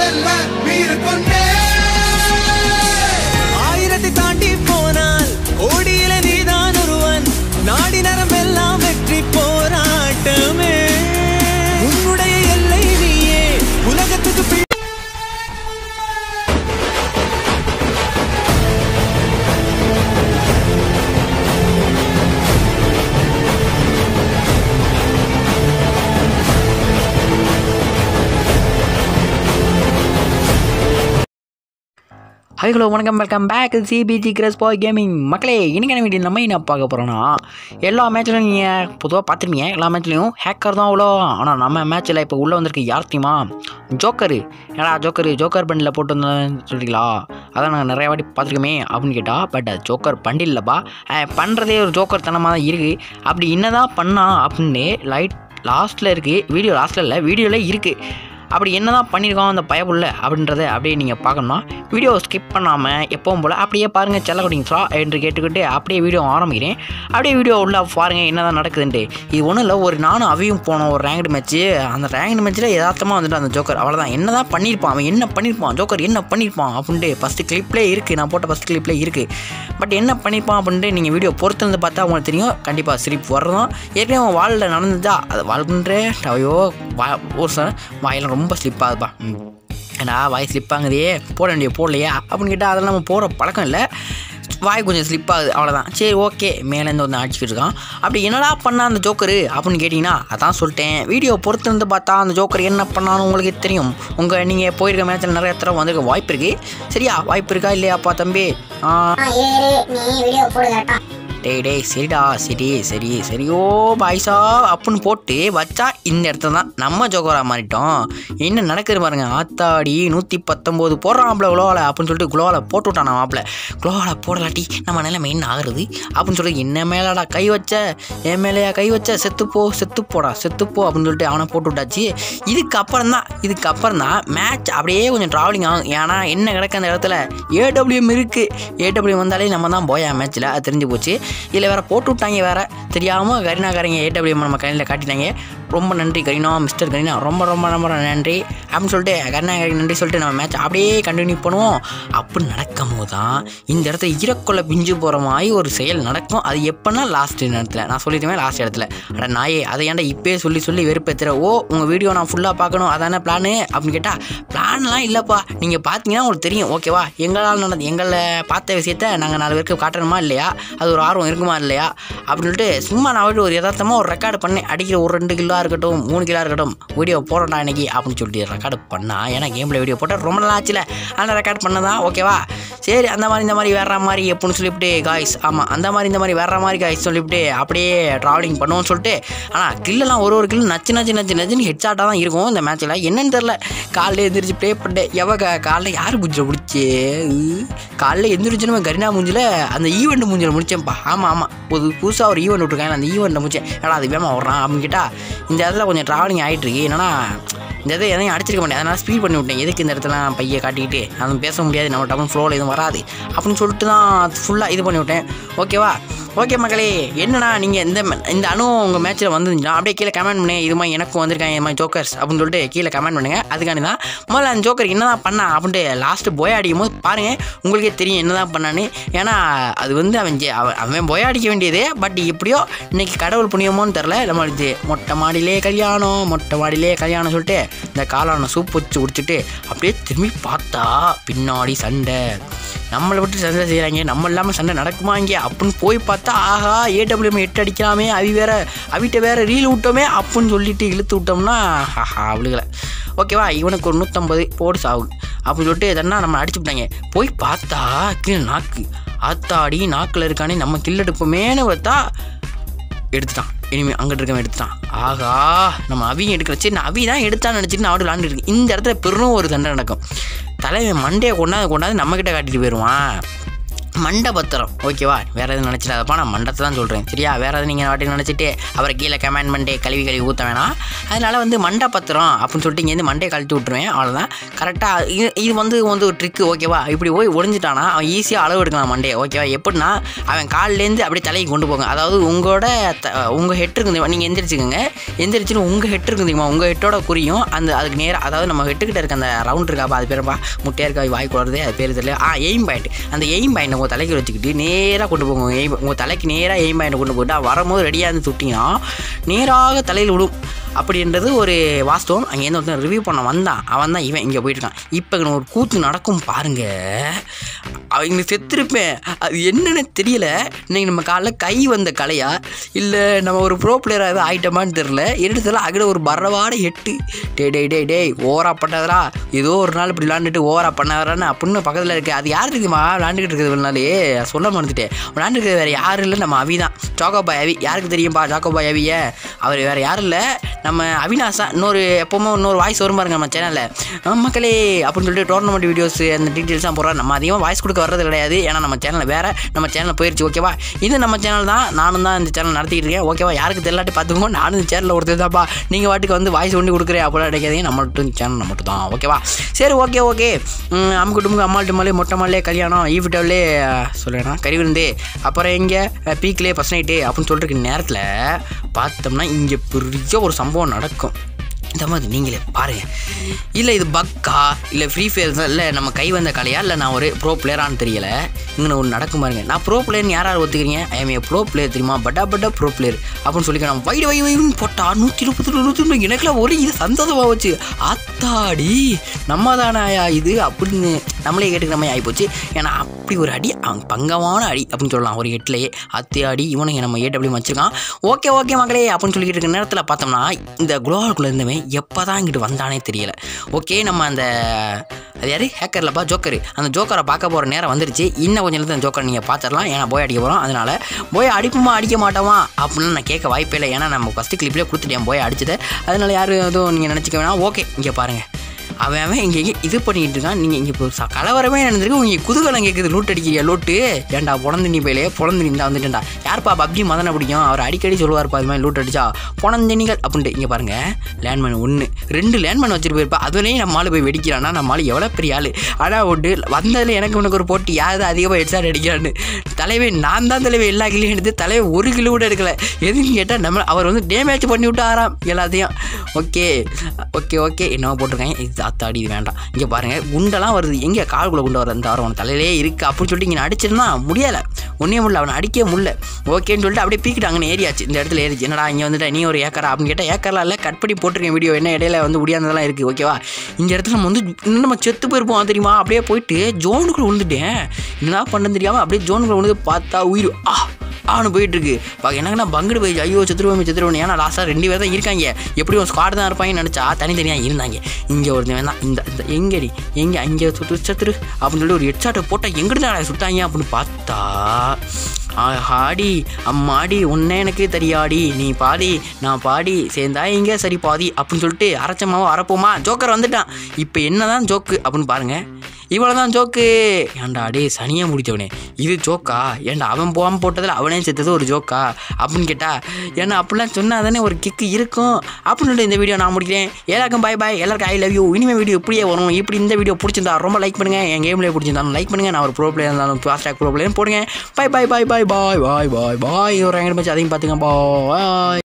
வெல்ல வீறு கொண்டே ஆயிரத்தை தாண்டி போனால் கோடியில நீதான் ஒருவன் நாடி நரம்பெல்லாம் வெற்றி போராட்டமே உன்னுடைய எல்லை நீயே உலகத்துக்கு பி- ஹை ஹலோ வணக்கம் வெல்கம் பேக் சிபிஜி கிரஸ் பாய் கேமிங் மக்களே இன்னைக்கான வீடியோ நம்ம என்ன பார்க்க போகிறோன்னா எல்லா மேட்ச்லையும் நீங்கள் பொதுவாக பார்த்துருப்பீங்க எல்லா மேட்ச்லையும் ஹேக்கர் தான் அவ்வளோ ஆனால் நம்ம மேட்ச்சில் இப்போ உள்ளே வந்திருக்கு யார் தெரியுமா ஜோக்கரு ஏடா ஜோக்கரு ஜோக்கர் பண்டில் போட்டு வந்தேன்னு சொல்கிறீங்களா அதான் நாங்கள் நிறைய வாட்டி பார்த்துருக்கோமே அப்படின்னு கேட்டால் பட் அது ஜோக்கர் பண்டில் இல்லைப்பா பண்ணுறதே ஒரு ஜோக்கர் தனமாக தான் இருக்குது அப்படி என்னதான் பண்ணா அப்படின்னு லைட் லாஸ்ட்டில் இருக்குது வீடியோ லாஸ்ட்டில் இல்லை வீடியோவில் இருக்குது அப்படி என்னதான் பண்ணியிருக்கோம் அந்த பயப்புள்ள அப்படின்றத அப்படியே நீங்கள் பார்க்கணும்னா வீடியோ ஸ்கிப் பண்ணாமல் எப்பவும் போல் அப்படியே பாருங்கள் செல்லக்குடிங்களா என்று கேட்டுக்கிட்டு அப்படியே வீடியோ ஆரம்பிக்கிறேன் அப்படியே வீடியோ உள்ள பாருங்கள் என்னதான் நடக்குதுன்ட்டு இது ஒன்றும் இல்லை ஒரு நானும் அவையும் போனோம் ஒரு ரேங்க்டு மேட்ச்சு அந்த ரேங்க்டு மேட்ச்சில் யதார்த்தமாக வந்துட்டு அந்த ஜோக்கர் அவ்வளோதான் என்ன தான் பண்ணியிருப்பான் அவன் என்ன பண்ணியிருப்பான் ஜோக்கர் என்ன பண்ணியிருப்பான் அப்படின்ட்டு ஃபஸ்ட்டு கிளிப்லேயே இருக்குது நான் போட்ட ஃபஸ்ட் கிளிப்லேயே இருக்குது பட் என்ன பண்ணியிருப்பான் அப்படின்ட்டு நீங்கள் வீடியோ பொறுத்திருந்து பார்த்தா உங்களுக்கு தெரியும் கண்டிப்பாக சிரிப்பு வர்றதும் ஏற்கனவே அவன் வாலில் நடந்ததா அது வாழ்கின்ற ஐயோ வா ஒரு சார் வாயில் ரொம்ப ஸ்லிப் ஆகுதுப்பா ம். ஏன்னா வாய் ஸ்லிப் ஆகுதே போட வேண்டிய போடலையா அப்படின்னு கேட்டால் அதெல்லாம் நம்ம போகிற பழக்கம் இல்லை வாய் கொஞ்சம் ஸ்லிப் ஆகுது அவ்வளோதான் சரி ஓகே மேலேருந்து வந்து அடிச்சுக்கிட்டு இருக்கான் அப்படி என்னடா பண்ணா அந்த ஜோக்கரு அப்படின்னு கேட்டிங்கன்னா அதான் சொல்லிட்டேன் வீடியோ பொறுத்து இருந்து பார்த்தா அந்த ஜோக்கர் என்ன பண்ணான்னு உங்களுக்கு தெரியும் உங்கள் நீங்கள் போயிருக்க மேட்ச்சில் நிறைய தடவை வந்திருக்க வாய்ப்பு இருக்குது சரியா வாய்ப்பு இருக்கா இல்லையாப்பா தம்பி ஆ ஆ, இரு இரு நீ வீடியோ போடு கரெக்டா டேய் டேய் சரிடா சரி சரி சரியோ பாய்ஸா அப்படின்னு போட்டு வச்சா இந்த இடத்துல தான் நம்ம ஜோக்கரா மாறிட்டோம் என்ன நடக்குது பாருங்க ஆத்தாடி நூற்றி பத்தொம்போது போடுறான்ப்ல குளோவில் அப்படின்னு சொல்லிட்டு குளோவில் போட்டு விட்டான் மாப்பிள்ள குளோவில் போடலாட்டி நம்ம நிலைமை என்ன ஆகுறது அப்படின்னு சொல்லிட்டு என்ன மேலடா கை வச்ச என் மேலேயா கை வச்ச செத்துப்போ செத்துப்போடா செத்துப்போ அப்படின்னு சொல்லிட்டு அவனை போட்டு விட்டாச்சு இதுக்கப்புறம் தான் இதுக்கப்புறம் தான் மேட்ச் அப்படியே கொஞ்சம் ட்ராவலிங் ஆகும் ஏன்னா என்ன கிடக்கு அந்த இடத்துல ஏடபிள்யூஎம் இருக்குது ஏடபிள்யூ வந்தாலே நம்ம தான் போயா மேட்ச்சில் அது தெரிஞ்சு போச்சு இதில் வேற போட்டு விட்டாங்க வேற தெரியாமல் கரீனாக்காரங்க ஏடபிள்யூஎம் நம்ம கையில் காட்டிட்டாங்க ரொம்ப நன்றி கரீனா மிஸ்டர் கரீனா ரொம்ப ரொம்ப ரொம்ப நன்றி அப்படின்னு சொல்லிட்டு கரீனா கரீனா நன்றி சொல்லிட்டு நம்ம மேட்ச் அப்படியே கண்டினியூ பண்ணுவோம் அப்படி நடக்கும் போது தான் இந்த இடத்துல ஈரக்கொள்ள பிஞ்சு போகிற மாதிரி ஒரு செயல் நடக்கும் அது எப்போனா லாஸ்ட் நேரத்தில் நான் சொல்லிடுவேன் லாஸ்ட் இடத்துல அட நாயே அதை ஏன்டா இப்பயே சொல்லி சொல்லி வெறுப்பேத்துற ஓ உங்கள் வீடியோ நான் ஃபுல்லாக பார்க்கணும் அதானே பிளானு அப்படின்னு கேட்டால் பிளான்லாம் இல்லைப்பா நீங்கள் பார்த்தீங்கன்னா உங்களுக்கு தெரியும் ஓகேவா எங்களால் நடந்து எங்களை பார்த்த விஷயத்த நாங்கள் நாலு பேருக்கு காட்டணுமா இல்லையா அது ஒரு ஆர்வம் இருக்குமா இல்லையா அப்படின்னு சொல்லிட்டு சும்மா நான் வந்து ஒரு யதார்த்தமாக ஒரு ரெக்கார்டு பண்ணேன் அடிக்கிற ஒரு ரெண்டு கிலோ இருக்கட்டும் மூணு கிலோ இருக்கட்டும் வீடியோ போடணும் இன்னைக்கு அப்படின்னு சொல்லிட்டு ரெக்கார்டு பண்ணா ஏன்னா கேமில் வீடியோ போட்டால் ரொம்ப நாள் ஆச்சுல அந்த ரெக்கார்ட் பண்ணதான் ஓகேவா சரி அந்த மாதிரி இந்த மாதிரி வேற மாதிரி எப்படின்னு சொல்லிவிட்டு காய்ஸ் ஆமாம் அந்த மாதிரி இந்த மாதிரி வேற மாதிரி காய்ஸ் சொல்லிவிட்டு அப்படியே ட்ராவலிங் பண்ணுவோம்னு சொல்லிட்டு ஆனால் கில்லெல்லாம் ஒரு ஒரு கில்லு நச்சு நச்சு நச்சு நச்சுன்னு ஹெட் ஷாட்டாக தான் இருக்கும் இந்த மேட்ச்சில் என்னன்னு தெரில காலைல எந்திரிச்சு ப்ளே பண்ணிட்டேன் எவ கா காலைல யார் மூஞ்சில் முடிச்சு காலைல எந்திரிச்சு நம்ம கரினா மூஞ்சில் அந்த ஈவெண்ட் மூஞ்சில் முடிச்சேன்ப்பா ஆமாம் ஆமாம் ஒரு புதுசாக ஒரு ஈவெண்ட் விட்ருக்காங்க அந்த ஈவெண்ட்டை முடிச்சேன் ஏடா அது வேமா வர்றான் அப்படின்னு கேட்டால் இந்த இடத்துல கொஞ்சம் ட்ராவலிங் ஆகிட்டு இருக்கு என்னன்னா இந்த இதை எதையும் அடிச்சிருக்க மாட்டேன் அதனால் ஸ்பீட் பண்ணி விட்டேன் எதுக்கு இந்த இடத்துல நான் பையை காட்டிக்கிட்டு அதுவும் பேச முடியாது நம்ம டபுள் ஃப்ளோவில் எதுவும் வராது அப்படின்னு சொல்லிட்டு தான் ஃபுல்லாக இது பண்ணி விட்டேன் ஓகேவா ஓகே மக்களே என்னடா நீங்கள் இந்த ம- இந்த அணு உங்கள் மேட்ச்சில் வந்துருந்துச்சுன்னா அப்படியே கீழே கமெண்ட் பண்ணி இது மாதிரி எனக்கும் வந்திருக்காங்க இது மாதிரி ஜோக்கர்ஸ் அப்படின்னு சொல்லிட்டு கீழே கமெண்ட் பண்ணுங்க அதுக்காண்டி தான் முதல்ல அந்த ஜோக்கர் என்னதான் பண்ணா அப்படின்ட்டு லாஸ்ட்டு போய் அடிக்கும் போது பாருங்கள் உங்களுக்கே தெரியும் என்னதான் பண்ணான்னு ஏன்னா அது வந்து அவன் ஜெ- அவன் அவன் போய் அடிக்க வேண்டியது பட் எப்படியோ இன்னைக்கு கடவுள் புண்ணியமோன்னு தெரில நம்ம இது மொட்டை மாடியிலே கல்யாணம் மொட்டை மாடியிலே கல்யாணம் சொல்லிட்டு இந்த காளான சூப் வச்சு குடிச்சிட்டு அப்படியே திரும்பி பார்த்தா பின்னாடி சண்டை நம்மளை விட்டு சண்டை செய்கிறாங்க நம்ம இல்லாமல் சண்டை நடக்குமா இங்கே அப்படின்னு போய் பார்த்தா ஆஹா ஏடபிள்யூஎம் எட்டு அடிக்கலாமே அவி வேற அவிட்ட வேற ரீல் விட்டோமே அப்படின்னு சொல்லிட்டு இழுத்து விட்டோம்னா ஆஹா அவளுகளை ஓகேவா இவனுக்கு ஒரு நூற்றம்பது போடு சாவு அப்படின்னு சொல்லிட்டு எதனா நம்ம அடிச்சு விட்டாங்க போய் பார்த்தா கீழே நாக்கு ஆத்தாடி நாக்கில் இருக்கானே நம்ம கில் எடுப்போமேன்னு பார்த்தா எடுத்துட்டான் இனிமேல் அங்கிட்டு இருக்கவன் எடுத்துட்டான் ஆகா நம்ம அவியும் எடுக்கிற சரி நான் அவி தான் எடுத்தான்னு நினச்சிட்டு நான் அவடு விளாண்டு இருக்கேன் இந்த இடத்துல பெரும் ஒரு சண்டை நடக்கும் தலைவன் மண்டையை கொண்டாந்து கொண்டாந்து நம்மக்கிட்ட காட்டிட்டு போயிடுவான் மண்டபத்திரம் ஓகேவா வேறு எதுவும் நினச்சிடாதப்பா நான் மண்டத்தை தான் சொல்கிறேன் சரியா வேறு எதுவும் நீங்கள் வாட்டி நினச்சிட்டு அவரை கீழே கமெண்ட் பண்ணிட்டு கழுவி கழுவி ஊற்ற வேணாம் அதனால் வந்து மண்டபத்திரம் அப்படின்னு சொல்லிட்டு இங்கேருந்து மண்டையை கழட்டி விட்ருவேன் அவ்வளோதான் கரெக்டாக இது இது வந்து வந்து ஒரு ட்ரிக்கு ஓகேவா இப்படி போய் ஒளிஞ்சிட்டானா அவன் ஈஸியாக அளவு எடுக்கலாம் மண்டையை ஓகேவா எப்படின்னா அவன் கால்லேருந்து அப்படியே தலைக்கு கொண்டு போங்க அதாவது உங்களோட த உங்கள் ஹெட் இருக்குது தெரியுமா நீங்கள் எந்திரிச்சுக்கோங்க எந்திரிச்சுன்னு உங்கள் ஹெட் இருக்குது தெரியுமா உங்கள் ஹெட்டோட குறியும் அந்த அதுக்கு நேராக அதாவது நம்ம ஹெட்டுக்கிட்ட இருக்க அந்த ரவுண்ட் இருக்காப்பா அது பேருப்பா முட்டையாக இருக்கா வாய் குளருது அது பேர் தெரியல ஆ எய்ம் பாயிண்ட் அந்த எய்ம் பாயிண்ட் உங்கள் தலைக்கு வச்சுக்கிட்டு நேராக கொண்டு போங்க எய்ம் உங்கள் தலைக்கு நேராக எய்ம் பாயிண்ட் கொண்டு போயிட்டு அவன் வரும்போது ரெடியாக இருந்து சுட்டிங்கன்னா நேராக தலையில் விடும் அப்படின்றது ஒரு வாஸ்தவம் அங்கேருந்து ஒருத்தன் ரிவ்யூ பண்ண வந்தான் அவன் தான் இவன் இங்கே போயிட்டுருக்கான் இப்போ இங்கே ஒரு கூத்து நடக்கும் பாருங்க அவங்க செத்துருப்பேன் அது என்னன்னு தெரியல இன்னைக்கு நம்ம காலைல கை வந்த கலையா இல்லை நம்ம ஒரு ப்ரோ பிளேயராக எதாவது ஆயிட்டோமான்னு தெரில எடுத்துல அகிட ஒரு பரவாட எட்டு டே டே டே டேய் ஓவரா பண்ணாதரா ஏதோ ஒரு நாள் இப்படி விளாண்டுட்டு ஓவரா பண்ணாதரான்னு அப்படின்னு பக்கத்தில் இருக்கு அது யார் இருக்குமா விளாண்டுக்கிட்டு இருக்குது விளாண்டே சொல்ல மறந்துட்டேன் விளாண்டுக்கிறது வேறு யாரும் இல்லை நம்ம அவி தான் சாக்கோபாய் அவி யாருக்கு தெரியும்பா சாக்கோபாய் அவிய அவர் வேறு யாரும் இல்லை நம்ம அவினாஷா இன்னொரு எப்போவுமே இன்னொரு வாய்ஸ் வரும் பாருங்க நம்ம சேனலில் மக்களே அப்படின்னு சொல்லிட்டு டோர்னமெண்ட் வீடியோஸ் அந்த டீட்டெயில்ஸ்லாம் போடுறோம் நம்ம அதிகமாக வாய்ஸ் கொடுக்க வர்றது கிடையாது ஏன்னா நம்ம சேனல் வேறு நம்ம சேனல் போயிடுச்சு ஓகேவா இது நம்ம சேனல் தான் நானும் தான் இந்த சேனல் நடத்திக்கிட்டு இருக்கேன் ஓகேவா யாருக்கு தெரியலாட்டி பார்த்துக்கோ நானும் இந்த சேனலில் ஒருத்தர் தான்ப்பா நீங்கள் வாட்டுக்கு வந்து வாய்ஸ் ஒண்டி கொடுக்குறேன் அப்படிலாம் கிடைக்காதீங்க நம்ம மட்டும் சேனல் மட்டும் தான் ஓகேவா சரி ஓகே ஓகே அம்முக்கு டுமுக்கு அம்மாள் டுமாலே மொட்டை மாலே கல்யாணம் ஈவிட்டாவிலே சொல்லுவேன் கறி விருந்து அப்புறம் எங்கே பீக்லேயே ஃபஸ்ட் நைட்டு அப்படின்னு சொல்லிட்டு இருக்க நேரத்தில் பார்த்தோம்னா இங்கே பெரிய ஒரு சம்பவம் நடக்கும் இந்த மாதிரி நீங்களே பாருங்கள் இல்லை இது பக்கா இல்லை ஃப்ரீ ஃபயர் தான் இல்லை நம்ம கை வந்த கலையா இல்லை நான் ஒரு ப்ரோ பிளேயரான்னு தெரியல இங்கே ஒன்று நடக்கும் பாருங்க நான் ப்ரோ பிளேயர்னு யார் யார் ஒத்துக்கிறீங்க I am a pro player தெரியுமா பட்டா பட்டா ப்ரோ பிளேயர் அப்படின்னு சொல்லி நான் வைடு வை வைன்னு போட்டா நூற்றி முப்பத்தி நூற்றி முப்பது எனக்குலாம் ஒரு இது சந்தோஷமாக வச்சு ஆத்தாடி நம்ம தானாயா இது அப்படின்னு நம்மளே கேட்டுக்கிற மாதிரி ஆகிப்போச்சு ஏன்னா அப்படி ஒரு அடி அவன் பங்கமான அடி அப்படின்னு சொல்லலாம் ஒரு எட்டுலையே அத்தி அடி இவனுங்க நம்ம ஏட்டு அப்படி வச்சிருக்கான் ஓகே ஓகே மகளே அப்படின்னு சொல்லிக்கிட்டு இருக்க நேரத்தில் பார்த்தோம்னா இந்த குளோவால்குள்ளே இருந்தவன் எப்போ தான் இங்கிட்டு வந்தானே தெரியல ஓகே நம்ம அந்த அது யார் ஹேக்கர்லப்பா ஜோக்கர் அந்த ஜோக்கரை பார்க்க போகிற நேரம் வந்துருச்சு இன்னும் கொஞ்சம் நேரத்தில் அந்த ஜோக்கரை நீங்கள் பார்த்துடலாம் ஏன்னா போய் அடிக்க போகிறோம் அதனால் போய் அடிப்புமா அடிக்க மாட்டோமா அப்படின்னு நான் கேட்க வாய்ப்பே இல்லை ஏன்னா நம்ம ஃபஸ்ட்டு கிளிப்லேயே கொடுத்துட்டேன் போய் அடிச்சதை அதனால யாரும் எதுவும் நீங்கள் நினச்சிக்க வேணாம் ஓகே இங்கே பாருங்கள் அவன் அவன் இங்கே இங்கே இது பண்ணிக்கிட்டு இருக்கான் நீங்கள் இங்கே இப்போ ச- கலவரமே நடந்திருக்கு உங்க குதூகலம் கேட்குது லூட் அடிக்கிறியா லூட்டு ஏன்டா பொழந்து நீ பயிலே பொழந்து நீ தான் வந்துட்டேன்டா யார்ப்பா பப்ஜி மதனை பிடிக்கும் அவர் அடிக்கடி சொல்லுவார்ப்பா இது மாதிரி லூட் அடிச்சா பொணந்தனிகள் அப்படின்ட்டு இங்கே பாருங்கள் லேண்ட்மேன் ஒன்று ரெண்டு லேண்ட்மேன் வச்சுட்டு போயிருப்பா அதுலேயும் நம்ம ஆளு போய் வெடிக்கிறான்னா நம்ம ஆளு எவ்வளோ பெரிய ஆள் ஆனால் ஒன்று வந்ததில் எனக்கு உனக்கு ஒரு போட்டி யார் தான் அதிகமாக ஹெட்ஷாட் அடிக்கிறான்னு தலைவை நான் தான் தலைவை எல்லா கிளியும் எடுத்து தலைவை ஒரு கிலோ கூட எடுக்கல எதுன்னு கேட்டால் நம்ம அவர் வந்து டேமேஜ் பண்ணி விட்டு ஆறாம் எல்லாத்தையும் ஓகே ஓகே ஓகே என்னவோ போட்டிருக்காங்க இது அத்தாடி இது வேண்டாம் இங்கே பாருங்கள் குண்டெல்லாம் வருது எங்கே கால்குள்ளே குண்டை வருது அந்த அவன் தலையிலே இருக்குது அப்படின்னு சொல்லிட்டு இங்கே அடிச்சிருந்தா முடியலை ஒன்றே முடியல அவனை அடிக்கவே முடியல ஓகேன்னு சொல்லிட்டு அப்படியே பீக்கிட்டு அங்கே ஏறியாச்சு இந்த இடத்துல ஏறிச்சு என்னடா இங்கே வந்துட்டு நீ ஒரு ஏக்கரா அப்படின்னு கேட்டால் ஏக்கர்லாம் இல்லை கட் பண்ணி போட்டிருக்கேன் வீடியோ என்ன இடையில வந்து முடியாததெல்லாம் இருக்குது ஓகேவா இந்த இடத்துல நம்ம வந்து இன்னும் நம்ம செத்து போயிருப்போம் தெரியுமா அப்படியே போயிட்டு ஜோனுக்குள்ளே விழுந்துட்டேன் என்ன பண்ணு தெரியாமல் அப்படியே ஜோனுக்குள்ளே விழுந்து பார்த்தா உயிர் ஆ ஆனு போயிட்டு இருக்கு பா எனக்கு நான் பங்குடு போய் ஐயோ செத்துருவோம் செத்துருவோம் ஏன்னா லாஸ்ட்டாக ரெண்டு பேர் தான் இருக்காங்க எப்படி ஒரு ஸ்குவாட் தான் இருப்பாங்கன்னு நினச்சா தனித்தனியாக இருந்தாங்க இங்கே ஒருத்தன் தான் இந்த இந்த எங்கடி எங்கே அங்கே சுட்டு செத்துரு அப்படின்னு சொல்லி ஒரு ஹெட்ஷாட்டை போட்டால் எங்கிட்டு தான் சுட்டாங்க அப்படின்னு பார்த்தா ஆடி அம்மாடி உன்னை எனக்கு தெரியாடி நீ பாடி நான் பாடி சேர்ந்தா எங்கே சரி பாதி அப்படின்னு சொல்லிட்டு அரைச்சமாவோ அரைப்போமா ஜோக்கர் வந்துட்டான் இப்போ என்னதான் ஜோக்கு அப்படின்னு பாருங்க இவ்வளோ தான் ஜோக்கு ஏன்டா டே சனியாக முடித்தவனே இது ஜோக்கா ஏன்டா அவன் போகாமல் போட்டதில் அவனே செத்தது ஒரு ஜோக்கா அப்படின்னு கேட்டா ஏன்னா அப்படிலாம் சொன்னா தானே ஒரு கிக்கு இருக்கும் அப்படின்னு சொல்லிட்டு இந்த வீடியோ நான் முடிக்கிறேன் எல்லாருக்கும் பாய் பாய் எல்லாருக்கும் ஐ லவ் யூ இனிமேல் வீடியோ இப்படியே வரும் இப்படி இந்த வீடியோ பிடிச்சிருந்தா ரொம்ப லைக் பண்ணுங்க என் கேம்லேயே பிடிச்சிருந்தாலும் லைக் பண்ணுங்க நான் ஒரு ப்ரோ பிளேயர் இருந்தாலும் ஃபாஸ்டாக் ப்ரோ பிளேயர் போடுங்க பாய் பாய் பாய் பாய் பாய் பாய் பாய் பாய் ஒரு ரெண்டு மேட்ச் அதையும் பார்த்துங்க பாய்